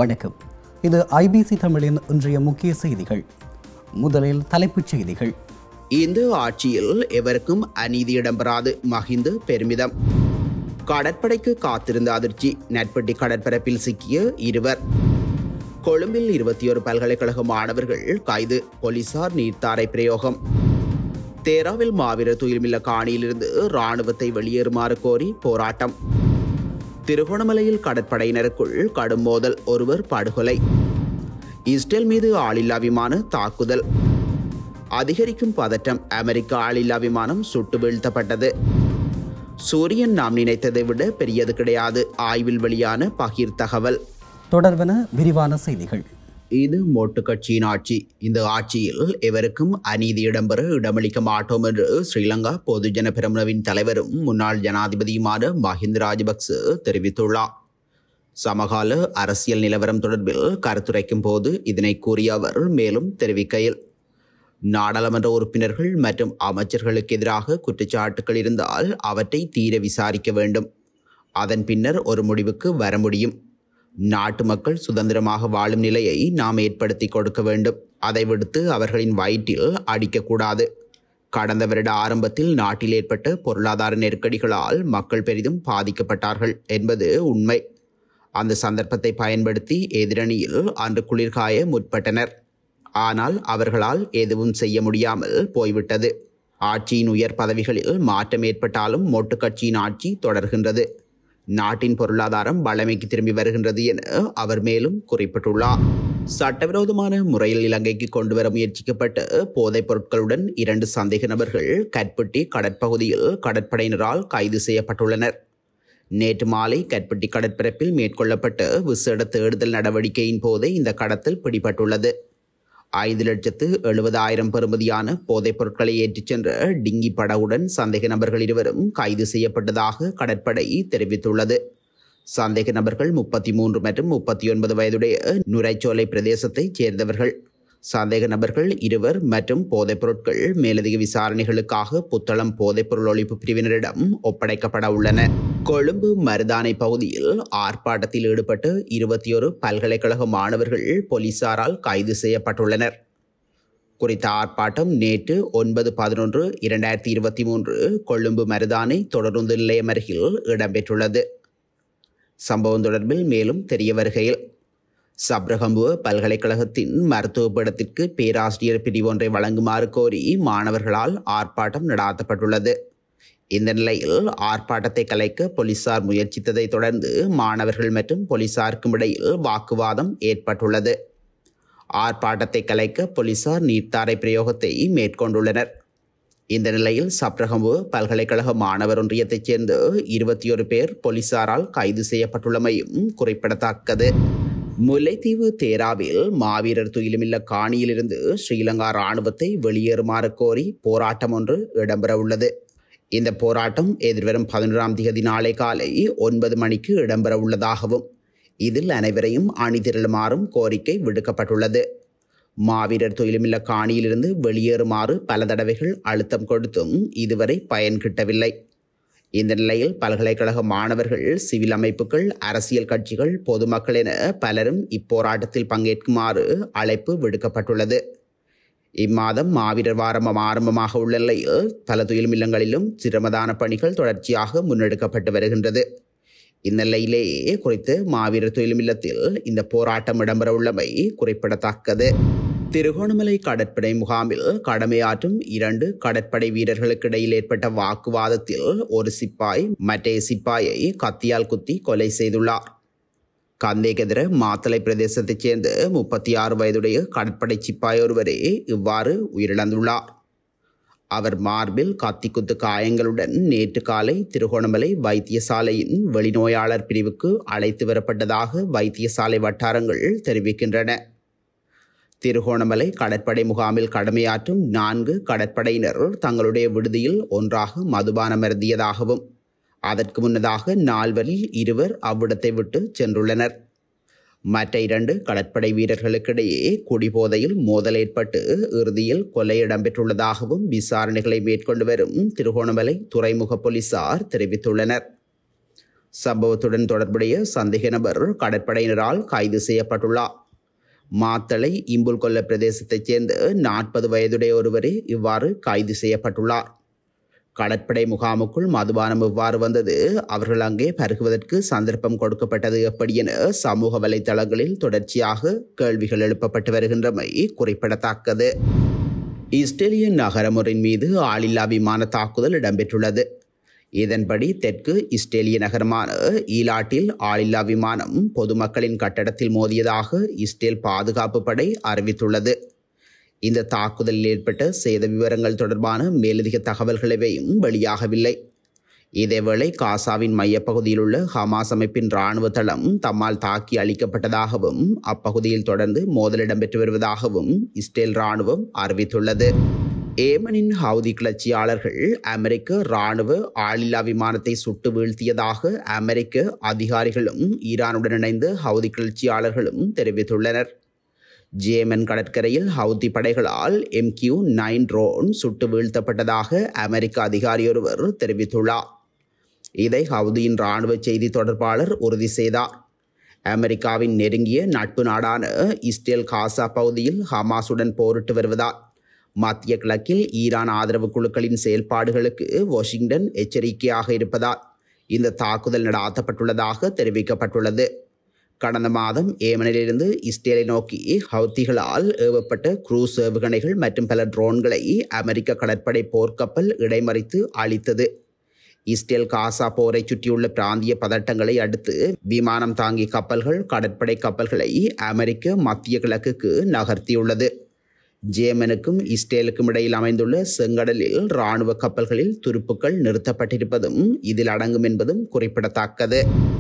வணக்கம் இது ஐபிசி தமிழின் இன்றைய முக்கிய செய்திகள் முதலில் தலைப்புச் செய்திகள் இந்த ஆட்சியில் எவருக்கும் அநீதி இடம்பெறாது மகிந்த பெருமிதம் கடற்படைக்கு காத்திருந்த அதிர்ச்சி நட்பட்டி கடற்பரப்பில் சிக்கிய இருவர் கொழும்பில் இருபத்தி ஒரு பல்கலைக்கழக மாணவர்கள் கைது போலீசார் நீர்த்தாரை பிரயோகம் தேராவில் மாவீரர் துயில்மில்ல காணியிலிருந்து இராணுவத்தை வெளியேறுமாறு கோரி போராட்டம் திருகோணமலையில் கடற்படையினருக்குள் கடும் மோதல் ஒருவர் படுகொலை இஸ்ரேல் மீது ஆளில்லா விமான தாக்குதல் அதிகரிக்கும் பதட்டம் அமெரிக்க ஆளில்லா விமானம் சுட்டு வீழ்த்தப்பட்டது சூரியன் நாம் நினைத்ததை விட பெரியது கிடையாது ஆய்வில் வெளியான பகிர் தகவல் தொடர்வன விரிவான செய்திகள் இது மொட்டு கட்சியின் ஆட்சி இந்த ஆட்சியில் எவருக்கும் அநீதி இடம்பெற இடமளிக்க மாட்டோம் என்று ஸ்ரீலங்கா பொதுஜன பிரமுனவின் தலைவரும் முன்னாள் ஜனாதிபதியுமான மஹிந்த ராஜபக்ச தெரிவித்துள்ளார் சமகால அரசியல் நிலவரம் தொடர்பில் கருத்துரைக்கும் போது இதனை கூறிய அவர் மேலும் தெரிவிக்கையில் நாடாளுமன்ற உறுப்பினர்கள் மற்றும் அமைச்சர்களுக்கு எதிராக குற்றச்சாட்டுகள் இருந்தால் அவற்றை தீர விசாரிக்க வேண்டும் அதன் பின்னர் ஒரு முடிவுக்கு வர முடியும் நாட்டு மக்கள் சுதந்திரமாக வாழும் நிலையை நாம் ஏற்படுத்தி கொடுக்க வேண்டும் அதை விடுத்து அவர்களின் வயிற்றில் அடிக்கக்கூடாது கடந்த வருட ஆரம்பத்தில் நாட்டில் ஏற்பட்ட பொருளாதார நெருக்கடிகளால் மக்கள் பெரிதும் பாதிக்கப்பட்டார்கள் என்பது உண்மை அந்த சந்தர்ப்பத்தை பயன்படுத்தி எதிரணியில் அன்று குளிர்காய முற்பட்டனர் ஆனால் அவர்களால் எதுவும் செய்ய முடியாமல் போய்விட்டது ஆட்சியின் உயர் பதவிகளில் மாற்றம் ஏற்பட்டாலும் மொட்டு கட்சியின் ஆட்சி தொடர்கின்றது நாட்டின் பொருளாதாரம் வளமைக்கு திரும்பி வருகின்றது என அவர் மேலும் குறிப்பிட்டுள்ளார் சட்டவிரோதமான முறையில் இலங்கைக்கு கொண்டு வர முயற்சிக்கப்பட்ட போதைப் பொருட்களுடன் இரண்டு சந்தேக நபர்கள் கற்பட்டி கடற்பகுதியில் கடற்படையினரால் கைது செய்யப்பட்டுள்ளனர் நேற்று மாலை கற்பட்டி கடற்பரப்பில் மேற்கொள்ளப்பட்ட விசேட தேடுதல் நடவடிக்கையின் போதே இந்த கடத்தல் பிடிபட்டுள்ளது ஐந்து லட்சத்து எழுபதாயிரம் பெறுமதியான போதைப் பொருட்களை ஏற்றிச் சென்ற டிங்கி படகுடன் சந்தேக நபர்கள் இருவரும் கைது செய்யப்பட்டதாக கடற்படை தெரிவித்துள்ளது சந்தேக நபர்கள் முப்பத்தி மூன்று மற்றும் முப்பத்தி ஒன்பது வயதுடைய நுரைச்சோலை பிரதேசத்தைச் சேர்ந்தவர்கள் சந்தேக நபர்கள் இருவர் மற்றும் போதைப் பொருட்கள் மேலதிக விசாரணைகளுக்காக புத்தளம் போதைப்பொருள் ஒழிப்பு பிரிவினரிடம் ஒப்படைக்கப்பட உள்ளன கொழும்பு மருதானை பகுதியில் ஆர்ப்பாட்டத்தில் ஈடுபட்ட இருபத்தி ஒரு பல்கலைக்கழக மாணவர்கள் போலீசாரால் கைது செய்யப்பட்டுள்ளனர் குறித்த ஆர்ப்பாட்டம் நேற்று ஒன்பது பதினொன்று இரண்டாயிரத்தி இருபத்தி மூன்று கொழும்பு மருதானை தொடருந்து நிலையம் அருகில் இடம்பெற்றுள்ளது சம்பவம் தொடர்பில் மேலும் தெரிய வருகையில் சப்ரகம்புவ பல்கலைக்கழகத்தின் மருத்துவ பீடத்திற்கு பேராசிரியர் பிரிவொன்றை வழங்குமாறு கோரி மாணவர்களால் ஆர்ப்பாட்டம் நடாத்தப்பட்டுள்ளது இந்த நிலையில் ஆர்ப்பாட்டத்தை கலைக்க போலீசார் முயற்சித்ததை தொடர்ந்து மாணவர்கள் மற்றும் போலீசாருக்கும் இடையில் வாக்குவாதம் ஏற்பட்டுள்ளது ஆர்ப்பாட்டத்தை கலைக்க போலீசார் நீர்த்தாரை பிரயோகத்தை மேற்கொண்டுள்ளனர் இந்த நிலையில் சப்ரகம்பு பல்கலைக்கழக மாணவர் ஒன்றியத்தைச் சேர்ந்த இருபத்தி ஒரு பேர் போலீசாரால் கைது செய்யப்பட்டுள்ளமையும் குறிப்பிடத்தக்கது முல்லைத்தீவு தேராவில் மாவீரர் துயிலுமில்ல காணியிலிருந்து ஸ்ரீலங்கா இராணுவத்தை வெளியேறுமாறு கோரி போராட்டம் ஒன்று இடம்பெறவுள்ளது இந்த போராட்டம் எதிர்வரும் பதினொன்றாம் தேதி நாளை காலை ஒன்பது மணிக்கு இடம்பெற உள்ளதாகவும் இதில் அனைவரையும் அணிதிரளுமாறும் கோரிக்கை விடுக்கப்பட்டுள்ளது மாவீரர் தொழிலுமில்ல காணியிலிருந்து வெளியேறுமாறு பல தடவைகள் அழுத்தம் கொடுத்தும் இதுவரை பயன் கிட்டவில்லை இந்த நிலையில் பல்கலைக்கழக மாணவர்கள் சிவில் அமைப்புகள் அரசியல் கட்சிகள் பொதுமக்கள் என பலரும் இப்போராட்டத்தில் பங்கேற்குமாறு அழைப்பு விடுக்கப்பட்டுள்ளது இம்மாதம் மாவீரர் வாரம் ஆரம்பமாக உள்ள நிலையில் பல துயில் இல்லங்களிலும் சிரமதான பணிகள் தொடர்ச்சியாக முன்னெடுக்கப்பட்டு வருகின்றது இந்நிலையிலேயே குறித்து மாவீரர் தொழிலும் இல்லத்தில் இந்த போராட்டம் இடம்பெற உள்ளமை குறிப்பிடத்தக்கது திருகோணமலை கடற்படை முகாமில் கடமையாற்றும் இரண்டு கடற்படை வீரர்களுக்கு இடையில் ஏற்பட்ட வாக்குவாதத்தில் ஒரு சிப்பாய் மற்றைய சிப்பாயை கத்தியால் குத்தி கொலை செய்துள்ளார் கந்தேகெதிர மாத்தளை பிரதேசத்தைச் சேர்ந்த முப்பத்தி ஆறு வயதுடைய கடற்படை சிப்பாய் ஒருவரே இவ்வாறு உயிரிழந்துள்ளார் அவர் மார்பில் கத்திக்குத்து காயங்களுடன் நேற்று காலை திருகோணமலை வைத்தியசாலையின் வெளிநோயாளர் பிரிவுக்கு அழைத்து வரப்பட்டதாக வைத்தியசாலை வட்டாரங்கள் தெரிவிக்கின்றன திருகோணமலை கடற்படை முகாமில் கடமையாற்றும் நான்கு கடற்படையினர் தங்களுடைய விடுதியில் ஒன்றாக மதுபானம் அருந்தியதாகவும் அதற்கு முன்னதாக நால்வரில் இருவர் அவ்விடத்தை விட்டு சென்றுள்ளனர் மற்ற இரண்டு கடற்படை வீரர்களுக்கிடையே குடிபோதையில் மோதல் ஏற்பட்டு இறுதியில் கொலை இடம்பெற்றுள்ளதாகவும் விசாரணைகளை மேற்கொண்டு வரும் திருகோணமலை துறைமுக போலீசார் தெரிவித்துள்ளனர் சம்பவத்துடன் தொடர்புடைய சந்தேக நபர் கடற்படையினரால் கைது செய்யப்பட்டுள்ளார் மாத்தளை இம்புல்கொல்ல பிரதேசத்தைச் சேர்ந்த நாற்பது வயதுடைய ஒருவரே இவ்வாறு கைது செய்யப்பட்டுள்ளார் கடற்படை முகாமுக்குள் மதுபானம் எவ்வாறு வந்தது அவர்கள் அங்கே பருகுவதற்கு சந்தர்ப்பம் கொடுக்கப்பட்டது எப்படி என சமூக வலைதளங்களில் தொடர்ச்சியாக கேள்விகள் எழுப்பப்பட்டு வருகின்றமை குறிப்பிடத்தக்கது இஸ்ரேலிய நகரமுறின் மீது ஆளில்லா விமான தாக்குதல் இடம்பெற்றுள்ளது இதன்படி தெற்கு இஸ்ரேலிய நகரமான ஈலாட்டில் ஆளில்லா விமானம் பொதுமக்களின் கட்டடத்தில் மோதியதாக இஸ்ரேல் பாதுகாப்பு படை அறிவித்துள்ளது இந்த தாக்குதலில் ஏற்பட்ட சேத விவரங்கள் தொடர்பான மேலதிக தகவல்கள் எவையும் வெளியாகவில்லை இதேவேளை காசாவின் மையப்பகுதியில் உள்ள ஹமாஸ் அமைப்பின் இராணுவ தளம் தம்மால் தாக்கி அளிக்கப்பட்டதாகவும் அப்பகுதியில் தொடர்ந்து மோதல் இடம்பெற்று வருவதாகவும் இஸ்ரேல் இராணுவம் அறிவித்துள்ளது ஏமனின் ஹவுதி கிளர்ச்சியாளர்கள் அமெரிக்க இராணுவ ஆளில்லா விமானத்தை சுட்டு வீழ்த்தியதாக அமெரிக்க அதிகாரிகளும் ஈரானுடன் இணைந்த ஹவுதி கிளர்ச்சியாளர்களும் தெரிவித்துள்ளனர் ஜேமன் கடற்கரையில் ஹவுதி படைகளால் எம்கியூ நைன் ட்ரோன் சுட்டு வீழ்த்தப்பட்டதாக அமெரிக்க அதிகாரியொருவர் தெரிவித்துள்ளார் இதை ஹவுதியின் இராணுவ செய்தி தொடர்பாளர் உறுதி செய்தார் அமெரிக்காவின் நெருங்கிய நட்பு நாடான இஸ்ரேல் காசா பகுதியில் ஹமாஸுடன் போரிட்டு வருவதால் மத்திய கிழக்கில் ஈரான் ஆதரவு குழுக்களின் செயல்பாடுகளுக்கு வாஷிங்டன் எச்சரிக்கையாக இருப்பதால் இந்த தாக்குதல் நடாத்தப்பட்டுள்ளதாக தெரிவிக்கப்பட்டுள்ளது கடந்த மாதம் ஏமனிலிருந்து இஸ்ரேலை நோக்கி ஹவுத்திகளால் ஏவப்பட்ட குரூஸ் ஏவுகணைகள் மற்றும் பல ட்ரோன்களை அமெரிக்க கடற்படை போர்க்கப்பல் இடைமறித்து அளித்தது இஸ்ரேல் காசா போரை சுற்றியுள்ள பிராந்திய பதட்டங்களை அடுத்து விமானம் தாங்கி கப்பல்கள் கடற்படை கப்பல்களை அமெரிக்க மத்திய கிழக்குக்கு நகர்த்தியுள்ளது ஜேமனுக்கும் இஸ்ரேலுக்கும் இடையில் அமைந்துள்ள செங்கடலில் இராணுவ கப்பல்களில் துருப்புக்கள் நிறுத்தப்பட்டிருப்பதும் இதில் அடங்கும் என்பதும் குறிப்பிடத்தக்கது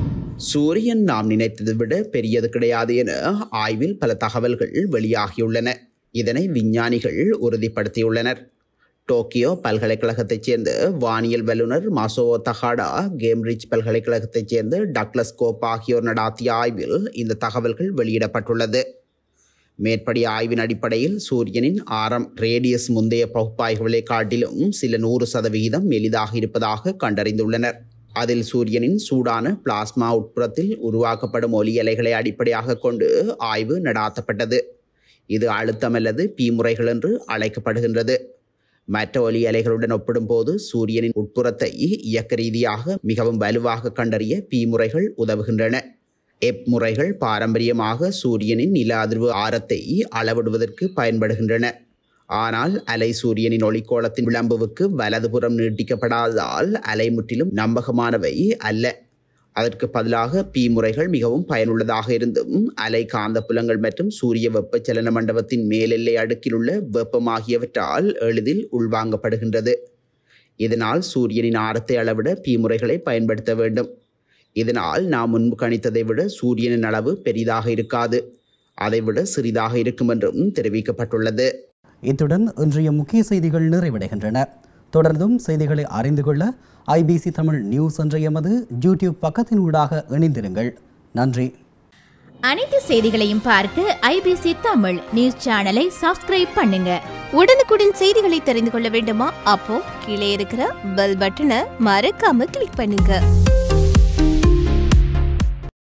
சூரியன் நாம் நினைத்ததை விட பெரியது கிடையாது என ஆய்வில் பல தகவல்கள் வெளியாகியுள்ளன இதனை விஞ்ஞானிகள் உறுதிப்படுத்தியுள்ளனர் டோக்கியோ பல்கலைக்கழகத்தைச் சேர்ந்த வானியல் வல்லுநர் மசோவோ தஹாடா கேம்பிரிட்ஜ் பல்கலைக்கழகத்தைச் சேர்ந்த டக்ளஸ் கோப் ஆகியோர் நடாத்திய ஆய்வில் இந்த தகவல்கள் வெளியிடப்பட்டுள்ளது மேற்படி ஆய்வின் அடிப்படையில் சூரியனின் ஆரம் ரேடியஸ் முந்தைய பகுப்பாய்வுகளை காட்டிலும் சில நூறு சதவிகிதம் எளிதாக இருப்பதாக கண்டறிந்துள்ளனர் அதில் சூரியனின் சூடான பிளாஸ்மா உட்புறத்தில் உருவாக்கப்படும் ஒலி அலைகளை அடிப்படையாக கொண்டு ஆய்வு நடாத்தப்பட்டது இது அழுத்தம் அல்லது பி முறைகள் என்று அழைக்கப்படுகின்றது மற்ற ஒலி அலைகளுடன் ஒப்பிடும்போது சூரியனின் உட்புறத்தை இயக்க ரீதியாக மிகவும் வலுவாக கண்டறிய பி முறைகள் உதவுகின்றன எப் முறைகள் பாரம்பரியமாக சூரியனின் நில அதிர்வு ஆரத்தை அளவிடுவதற்கு பயன்படுகின்றன ஆனால் அலை சூரியனின் ஒளிக்கோளத்தின் விளம்புவுக்கு வலதுபுறம் நீட்டிக்கப்படாததால் அலை முற்றிலும் நம்பகமானவை அல்ல அதற்கு பதிலாக பி முறைகள் மிகவும் பயனுள்ளதாக இருந்தும் அலை காந்த புலங்கள் மற்றும் சூரிய வெப்பச்சலன மண்டபத்தின் மேலெல்லை அடுக்கில் உள்ள வெப்பம் ஆகியவற்றால் எளிதில் உள்வாங்கப்படுகின்றது இதனால் சூரியனின் ஆரத்தை அளவிட பி முறைகளை பயன்படுத்த வேண்டும் இதனால் நாம் முன்பு கணித்ததை விட சூரியனின் அளவு பெரிதாக இருக்காது அதைவிட சிறிதாக இருக்கும் என்றும் தெரிவிக்கப்பட்டுள்ளது இத்துடன் இன்றைய முக்கிய செய்திகள் நிறைவடைகின்றன தொடர்ந்தும் செய்திகளை அறிந்து கொள்ள ஐபிசி தமிழ் நியூஸ் என்ற எமது யூடியூப் பக்கத்தின் ஊடாக இணைந்திருங்கள் நன்றி அனைத்து செய்திகளையும் பார்க்க ஐபிசி தமிழ் நியூஸ் சேனலை சப்ஸ்கிரைப் பண்ணுங்க உடனுக்குடன் செய்திகளை தெரிந்து கொள்ள வேண்டுமா அப்போ கீழே இருக்கிற பெல் பட்டனை மறக்காம கிளிக் பண்ணுங்க